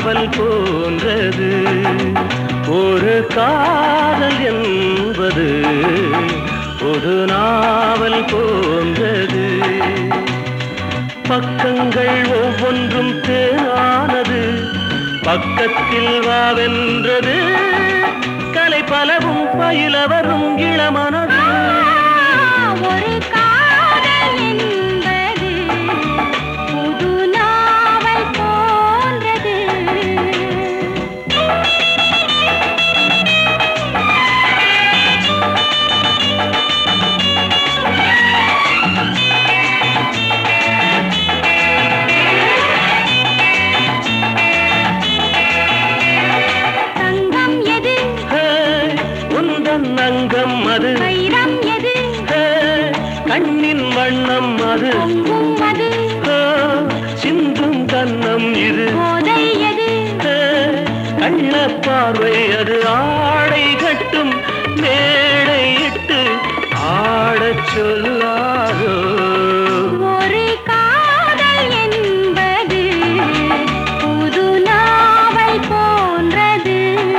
நாவல் போன்றது ஒரு காதல் என்பது ஒரு நாவல் போன்றது பக்கங்கள் ஒவ்வொன்றும் தேனானது பக்கத்தில் வாவென்றது கலை பலவும் பயில வரும் இளமனது ஒரு காதல் என்பது புது நாவல் போன்றது தங்கம் எது ஹே, உந்தன் அங்கம் அது வைரம் எது ஹே, கண்ணின் வண்ணம் அது பொங்கும் அது ஹே, சிந்தும் கண்ணம் இது போதை எது ஹே, கள்ள பார்வை அது ஆடை கட்டும் மேடையிட்டு ஆடச் சொல்லாதோ ஒரு காதல் என்பது புது நாவல் போன்றது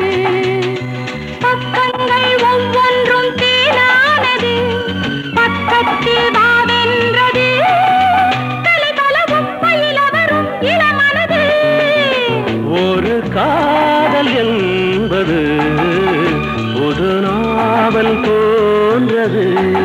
பக்கங்கள் ஒவ்வொன்றும் தேனானது பக்கத்தில் வாவென்றது கலைபலவும் பயில வரும் இளமனது ஒரு காதல் என்பது புது நாவல் போன்றது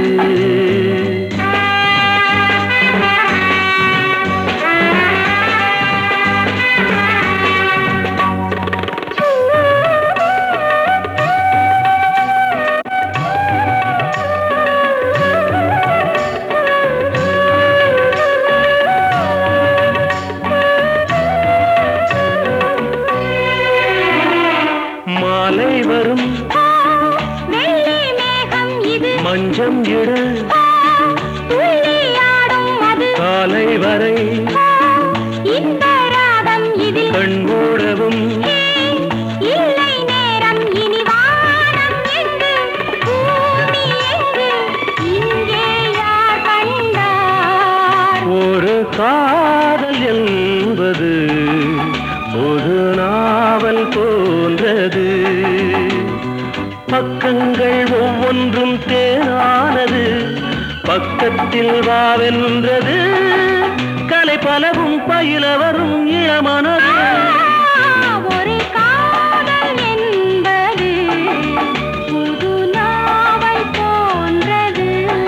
மாலை வரும் ஆ, வெள்ளி மேகம் இது மஞ்சம் இட ஆ, துள்ளி ஆடும் அது காலை வரை ஆ, இந்த ராகம் இதில் கண் மூடவும் இல்லை நேரம் இனி வானம் எங்கு பூமி எங்கு இங்கே யார் கண்டார் ஒரு காதல் என்பது ஒரு நாவல் போன்றது பக்கங்கள் ஒவ்வொன்றும் தேனானது பக்கத்தில் வாவென்றது கலை பலவும் பயில வரும் இளமனது ஒரு காதல் என்பது புது நாவல் போன்றது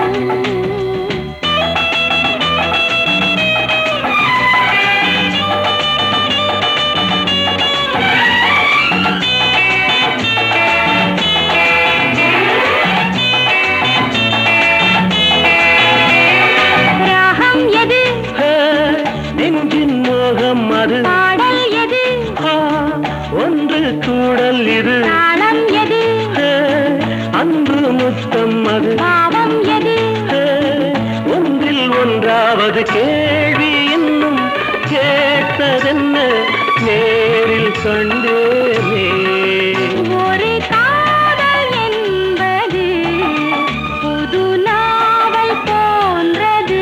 ராகம் எது ஹே, நெஞ்சின் மோகம் அது பாடல் எது ஆ, ஒன்று கூடல் இது தாளம் எது ஹே, அன்பு முத்தம் அது பாவம் எது ஹே, ஒன்றில் ஒன்றாவது கேள்வி இன்னும் கேட்டதென்ன நேரில் கண்டேனே ஒரு காதல் என்பது புது நாவல் போன்றது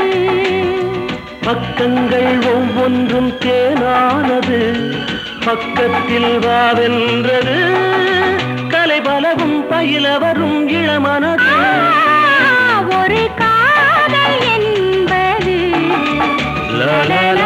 பக்கங்கள் ஒவ்வொன்றும் தேனானது பக்கத்தில் வாவென்றது கலை பலவும் பயில வரும் இளமனது ஒரு காதல் என்பது லா, லா, லா.